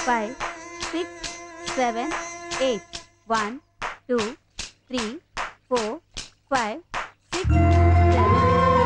Five six seven eight one two three four five six seven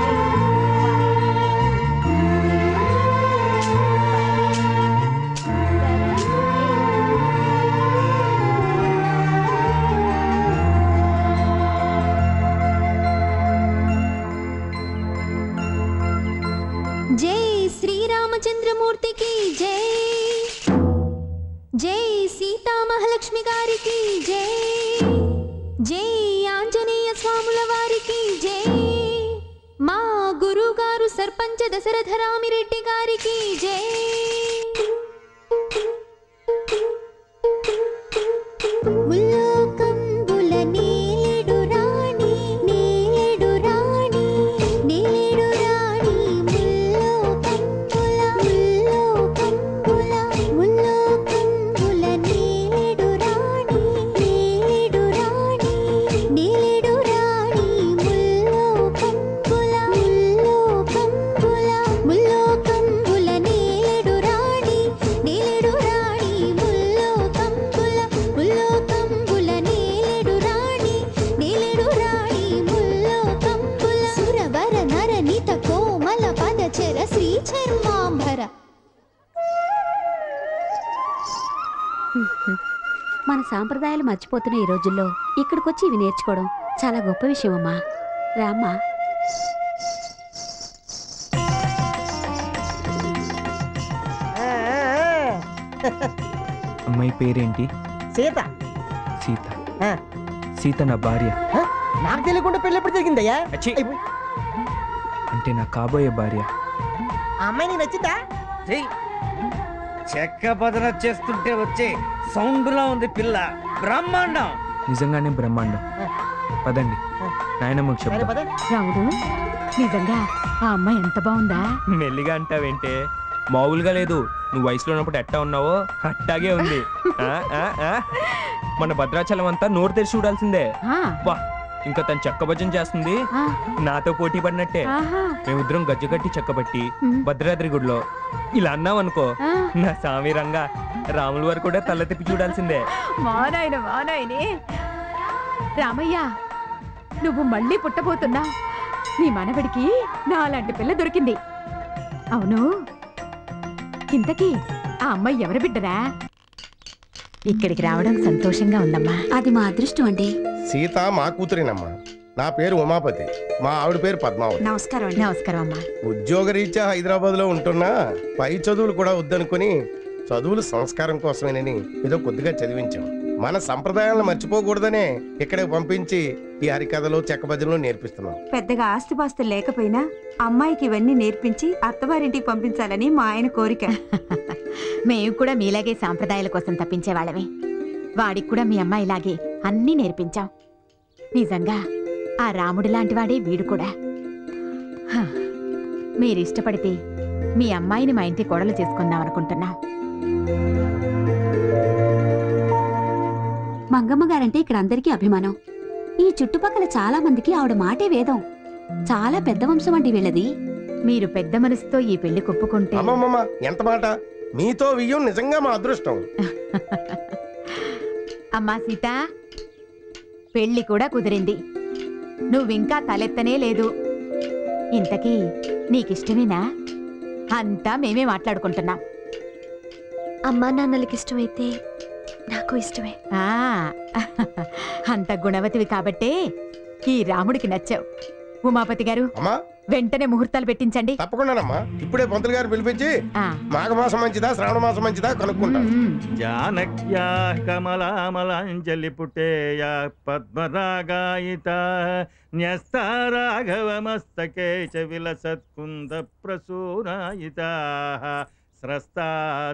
జై శ్రీరామచంద్రమూర్తికి జై జై సీతామహాలక్ష్మి గారికి జై జై ఆంజనేయ స్వాముల వారికి జై మా గురుగారు సర్పంచ దశరథరామిరెడ్డి గారికి జై ముల్లోకంబుల నేలెడు రాణి నేలెడు రాణి నేలెడు రాణి ముల్లోకంబుల ముల్లోకంబుల ముల్లోకంబుల నేలెడు రాణి నేలెడు రాణి నేలెడు రాణి ముల్లోకంబుల ముల్లోకంబుల ముల్లోకంబుల నేలెడు రాణి నేలెడు రాణి ముల్లోకంబుల ముల్లోకంబుల నేలెడు రాణి నేలెడు రాణి ముల్లోకంబుల సురవర నరనిత కోమల పదచర శ్రీ చర్మాంబర మన సాంప్రదాయాలు మర్చిపోతున్న ఈ రోజుల్లో ఇక్కడికొచ్చి ఇవి నేర్చుకోవడం చాలా గొప్ప విషయం అమ్మా రామ్మా అమ్మాయి పేరేంటి సీత సీత ఆ. సీత నా భార్య ఆ? నాకు తెలియకుండా పెళ్ళి ఎప్పుడు జరిగిందయ్యా అచ్చి. అయిపోయి. అంటే నా కాబోయే భార్య ఆ అమ్మాయి నీకు నచ్చిందా చెయ్యి చెక్క బదన చేస్తుంటే వచ్చే సౌండ్ లా ఉంది పిల్ల బ్రహ్మాండం నిజంగానే బ్రహ్మాండం పదండి నాయనమ్మకు సరే చెప్తా పద రాముడు నిజంగా ఆ అమ్మాయి ఎంత బాగుందా మెల్లిగా అంటావేంటే మామూలుగా లేదు నువ్వు వయసులో ఉన్నప్పుడు ఎట్టా ఉన్నావో అట్టాగే ఉంది ఆ, ఆ, ఆ. మన భద్రాచలం అంతా నోరు తెరిచి చూడాల్సిందే ఆ, వా ఇంకా తను చెక్క భజన చేస్తుంది ఆ, నాతో పోటీ పడినట్టే ఆహా, మేమిద్దరం గజ్జగట్టి చెక్కబట్టి ఉమ్, భద్రాద్రి గుడిలో ఇలా అన్నాం అనుకో ఆ, నా సామి రంగా రాముల వారు కూడా తల తిప్పి చూడాల్సిందే మా నాయన మా నాయనే రామయ్య నువ్వు మళ్ళీ పుట్టబోతున్నా నీ మనవడికి నాలాంటి పిల్ల దొరికింది అవును ఇంతకీ ఆ అమ్మాయి ఎవరి బిడ్డరా ఇక్కడికి రావడం సంతోషంగా ఉందమ్మా అది మా అదృష్టం అండి సీత మా కూతురేనమ్మా నా పేరు ఉమాపతి మా ఆవిడ పేరు పద్మావతి నమస్కారం అండి నమస్కారం అమ్మా ఉద్యోగరీత్యా హైదరాబాద్లో ఉంటున్నా పై చదువులు కూడా వద్దనుకుని చదువులు సంస్కారం కోసమేనని ఏదో కొద్దిగా చదివించాం మన సంప్రదాయాలను మర్చిపోకూడదనే ఇక్కడికి పంపించి ఈ హరికథలు చెక్కబద్దలు నేర్పిస్తున్నాం పెద్దగా ఆస్తిపాస్తులు లేకపోయినా అమ్మాయికి ఇవన్నీ నేర్పించి అత్తవారింటికి పంపించాలని మా ఆయన కోరిక మేము కూడా మీలాగే సాంప్రదాయాల కోసం తప్పించే వాళ్ళమే వాడికి కూడా మీ అమ్మాయిలాగే అన్నీ నేర్పించాం నిజంగా ఆ రాముడి లాంటి వాడే వీడు కూడా హ, మీరు ఇష్టపడితే మీ అమ్మాయిని మా ఇంటి కోడలు చేసుకుందాం అనుకుంటున్నాం మంగమ్మ గారంటే ఇక్కడ అందరికీ అభిమానం ఈ చుట్టుపక్కల చాలా మందికి ఆవిడ మాటే వేదం చాలా పెద్ద వంశం అండి వీళ్ళది మీరు పెద్ద మనసుతో ఈ పెళ్లి కొప్పుకుంటే అమ్మమ్మమ్మ ఎంత మాట మీతో వియ్యం నిజంగా మా అదృష్టం అమ్మా సీత పెళ్లి కూడా కుదిరింది నువ్వింకా తలెత్తనే లేదు ఇంతకీ నీకిష్టమేనా అంతా మేమే మాట్లాడుకుంటున్నాం అమ్మా నాన్నలకి ఇష్టమైతే నాకు ఇష్టమే ఆ అంత గుణవతివి కాబట్టే ఈ రాముడికి నచ్చావు ఉమాపతి గారు అమ్మా వెంటనే ముహూర్తాలు పెట్టించండి తప్పకుండానమ్మా ఇప్పుడే పంతులు గారు పిలిపించి ఆ, మాఘమాసం మంచిదా శ్రావణ మాసం మంచిదా కనుక్కుంటా ఉమ్, జానక్యా కమలామలాంజలి పుటేయ పద్మరాగాయిత న్యస్తారాఘవమస్తకే చ విలసత్కుంద ప్రసూనాయిత స్రస్తా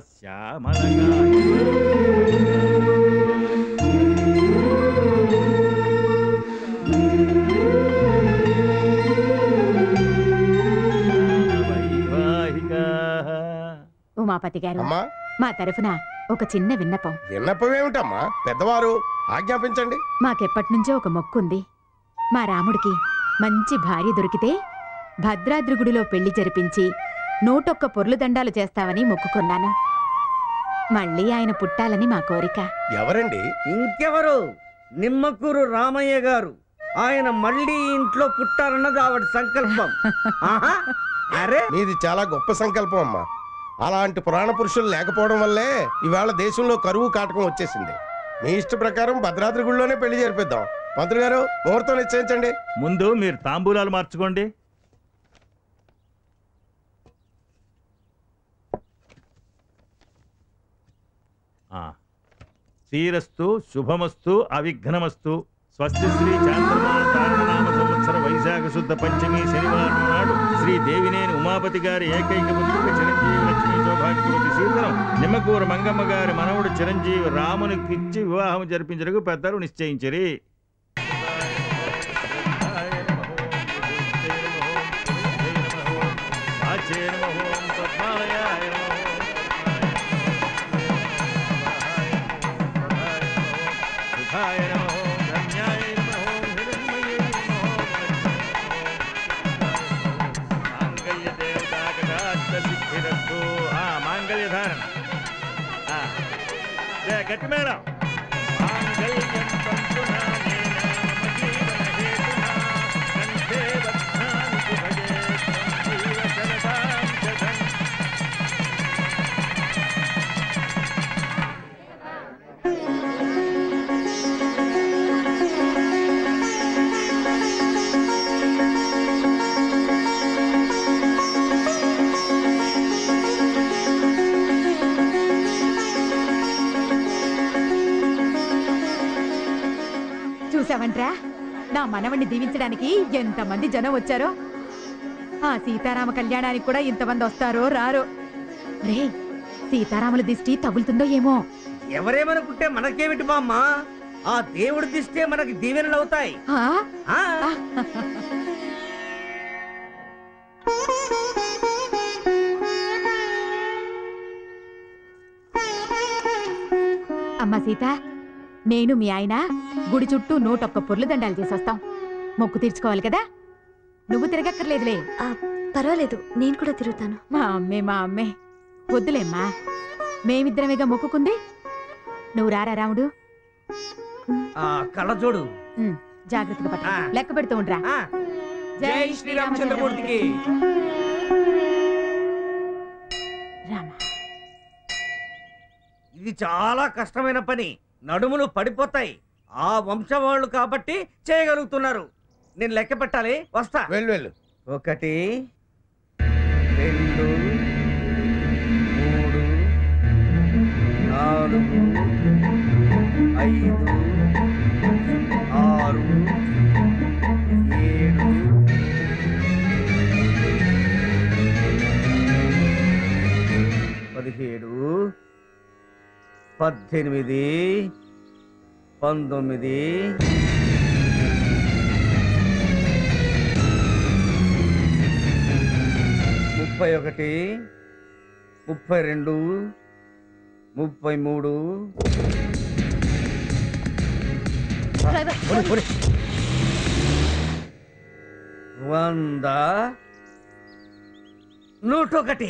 శ్యామలగాయిత ఉమాపతి గారు అమ్మా మా తరఫున ఒక చిన్న విన్నపం విన్నపం ఏమిటమ్మా పెద్దవారు ఆజ్ఞాపించండి మాకెప్పటినుంచో ఒక మొక్కుంది మా రాముడికి మంచి భార్య దొరికితే భద్రాద్రి గుడిలో పెళ్లి జరిపించి నూటొక్క పొర్లు దండాలు చేస్తామని మొక్కుకున్నాను మళ్ళీ ఆయన పుట్టాలని మా కోరిక ఎవరండి ఇంకెవరు నిమ్మకూరు రామయ్య గారు ఆయన మళ్ళీ ఇంట్లో పుట్టారన్నది ఆవిడ సంకల్పం ఆహా అరే మీది చాలా గొప్ప సంకల్పం అమ్మా అలాంటి పురాణ పురుషులు లేకపోవడం వల్లే ఇవాళ దేశంలో కరువు కాటకం వచ్చేసింది మీ ఇష్ట ప్రకారం భద్రాద్రి గుడిలోనే పెళ్లి జరిపిద్దాం మంత్రి గారు ముహూర్తం నిశ్చయించండి ముందు మీరు తాంబూలాలు మార్చుకోండి ఆ. శ్రీరస్తు శుభమస్తు అవిఘ్నమస్తు స్వస్తి శ్రీ చాంద్రమాన సంవత్సర వైశాఖ శుద్ధ పంచమి శనివారం నాడు శ్రీ దేవినేని ఉమాపతి గారి ఏకైక పుత్రిక చిరంజీవి లక్ష్మీ సౌభాగ్యవతి సీతనం నిమ్మకూరు మంగమ్మ గారి మనవడు చిరంజీవి రామునికిచ్చి వివాహం జరిపించడానికి పెద్దలు నిశ్చయించరి మాంగళ్యధారణ గట్టి మేడం మాంగళ్యం తంతునా నేన మమ జీవన హేతునా కంఠే బధ్నామి శుభగే త్వం జీవ శరదాం శతం. చూసావంట్రా నా మనవణ్ణి దీవించడానికి ఎంతమంది జనం వచ్చారో ఆ సీతారామ కళ్యాణానికి కూడా ఇంతమంది వస్తారో రారో రే సీతారాముల దిష్టి తగులుతుందో ఏమో ఎవరేమనుకుంటే మనకేమిటి బామ్మ ఆ దేవుడి దిస్తే మనకి దీవెనలు అవుతాయి ఆ? ఆ అమ్మా సీత నేను మీ ఆయన గుడి చుట్టూ నూటొక్క పొర్లు దండాలు చేసొస్తాం మొక్కు తీర్చుకోవాలి కదా నువ్వు తిరగక్కర్లేదులే పర్వాలేదు నేను కూడా తిరుగుతాను మా అమ్మే మా అమ్మే వద్దులేమ్మా మేమిద్దరమేగా మొక్కుకుంది నువ్వు రారా రాముడు ఆ కళ్ళజోడు జాగ్రత్తగా పట్టు ఆ. లెక్క పెడుతూ ఉండరా ఆ, జై శ్రీరామచంద్రమూర్తికి రామ ఇది చాలా కష్టమైన పని నడుములు పడిపోతాయి ఆ వంశవాళ్ళు కాబట్టి చేయగలుగుతున్నారు నేను లెక్క పెట్టాలి వస్తా వెళ్ళు వెళ్ళు ఒకటి రెండు మూడు నాలుగు ఐదు ఆరు ఏడు పదిహేడు పద్దెనిమిది పంతొమ్మిది ముప్పై ఒకటి ముప్పై రెండు ముప్పై మూడు పోనీ, పోనీ. వంద నూటొకటి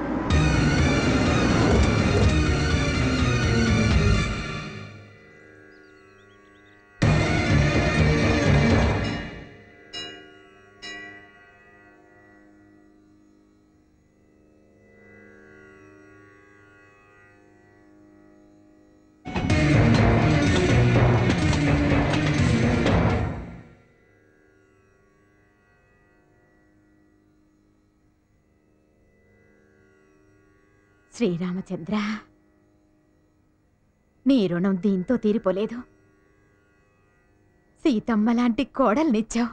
శ్రీరామచంద్ర నీ రుణం దీంతో తీరిపోలేదు సీతమ్మ లాంటి కోడల్నిచ్చావు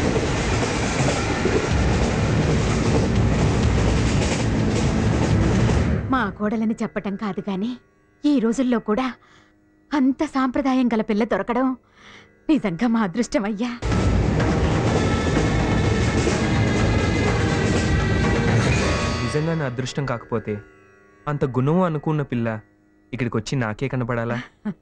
మా కోడలని చెప్పటం కాదు గాని ఈ రోజుల్లో కూడా అంత సాంప్రదాయం గల పిల్ల దొరకడం నిజంగా మా అదృష్టమయ్యా నిజంగా నా అదృష్టం కాకపోతే అంత గుణం అనుకున్న పిల్ల ఇక్కడికి వచ్చి నాకే కనపడాలా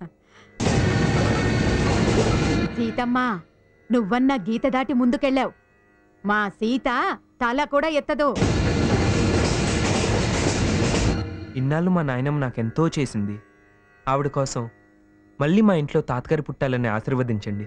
సీతమ్మ నువ్వన్న గీత దాటి ముందుకెళ్ళావు మా సీత తల కూడా ఎత్తదు ఇన్నాళ్ళు మా నాయనమ్మ నాకెంతో చేసింది ఆవిడ కోసం మళ్ళీ మా ఇంట్లో తాతగారు పుట్టాలని ఆశీర్వదించండి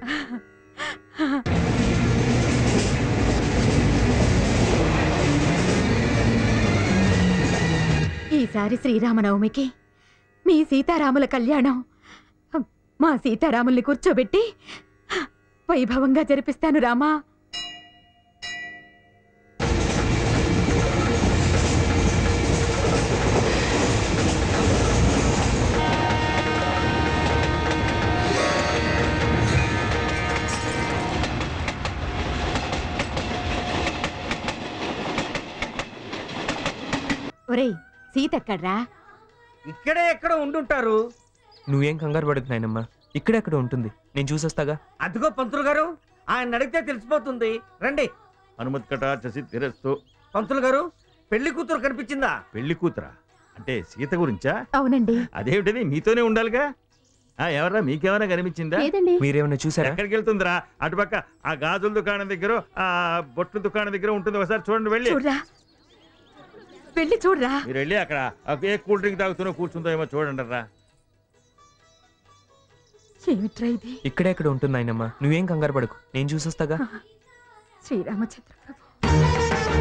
ఈసారి శ్రీరామనవమికి మీ సీతారాముల కళ్యాణం మా సీతారాముల్ని కూర్చోబెట్టి వైభవంగా జరిపిస్తాను రామా ఒరేయ్ సీత ఎక్కడ్రా ఇక్కడే ఎక్కడ ఉండుంటారు నువ్వేం కంగారు పడదు నాయనమ్మ ఇక్కడెక్కడ ఉంటుంది నేను చూసొస్తాగా అదిగో పంతులు గారు ఆయన అడిగితే తెలిసిపోతుంది రండి హనుమత్కటాచ సిద్ధిరస్తు పంతులు గారు పెళ్లి కూతురు కనిపించిందా పెళ్లి కూతురా అంటే సీత గురించా అవునండి అదేమిటది మీతోనే ఉండాలిగా ఆ ఎవరా మీకేమైనా కనిపించిందా లేదండి మీరేమైనా చూసారా ఎక్కడికి వెళ్తుందిరా అటుపక్క ఆ గాజుల దుకాణం దగ్గర ఆ బొట్ల దుకాణం దగ్గర ఉంటుంది ఒకసారి చూడండి వెళ్ళి చూడ్రా వెళ్ళి చూడ్రా మీరు వెళ్ళి అక్కడ ఆ ఏ కూల్ డ్రింక్ తాగుతున్నా కూర్చుందో ఏమో చూడండి రా ఏమిట్రా ఇది ఇక్కడే ఎక్కడ ఉంటుంది నాయనమ్మ నువ్వేం కంగారు పడకు నేను చూసొస్తాగా శ్రీరామచంద్ర ప్రభు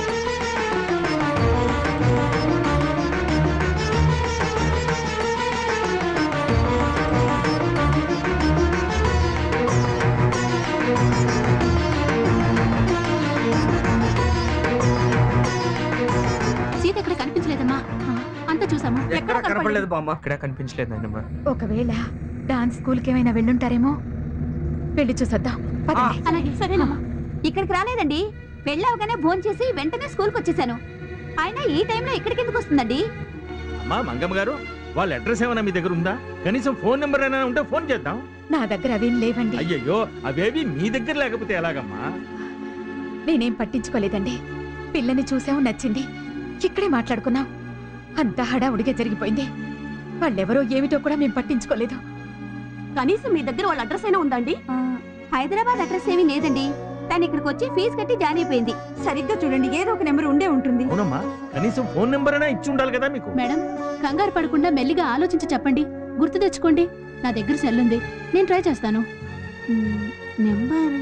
సీత ఎక్కడ కనిపించలేదమ్మా అంతా చూసాము ఎక్కడ కనపడలేదు బామ్మ ఇక్కడ కనిపించలేదు నాయనమ్మ ఒకవేళ డాన్స్ స్కూల్కి ఏమైనా వెళ్ళుంటారేమో వెళ్ళి చూసొద్దాం పదండి. అలాగే సరేనమ్మా ఇక్కడికి రాలేదండి వెళ్ళవగానే భోంచేసి చేసి వెంటనే స్కూల్కి వచ్చేసాను అయినా ఈ టైంలో ఇక్కడికి ఎందుకు వస్తుందండి అమ్మా మంగమ్మ గారు వాళ్ళ అడ్రస్ ఏమైనా మీ దగ్గర ఉందా కనీసం ఫోన్ నెంబర్ అయినా ఉంటే ఫోన్ చేద్దాం నా దగ్గర అవేం లేవండి అయ్యయ్యో అవేవి మీ దగ్గర లేకపోతే ఎలాగమ్మా నేనేం పట్టించుకోలేదండి పిల్లని చూసాం నచ్చింది ఇక్కడే మాట్లాడుకున్నాం అంతా హడావుడిగా జరిగిపోయింది వాళ్ళెవరో ఏమిటో కూడా మేము పట్టించుకోలేదు కనీసం మీ దగ్గర వాళ్ళ అడ్రస్ అయినా ఉందండి హైదరాబాద్ అడ్రస్ ఏమీ లేదండి తను ఇక్కడికి వచ్చి ఫీజు కట్టి జాయిన్ అయిపోయింది సరిగ్గా చూడండి ఏదో ఒక నెంబర్ ఉండే ఉంటుంది అవునమ్మా కనీసం ఫోన్ నెంబర్ అయినా ఇచ్చి ఉండాలి కదా మీకు మేడం కంగారు పడకుండా మెల్లిగా ఆలోచించి చెప్పండి గుర్తు తెచ్చుకోండి నా దగ్గర సెల్ ఉంది నేను ట్రై చేస్తాను number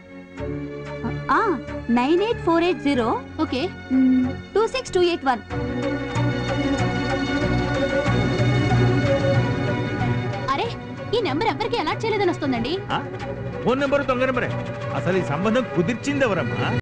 nine eight four eight zero okay two six two eight one అరే ఈ నెంబర్ ఎవరికి అలాట్ చేయలేదని వస్తుందండి ఫోన్ నెంబర్ దొంగ నెంబరే అసలు ఈ సంబంధం కుదిర్చింది ఎవరమ్మా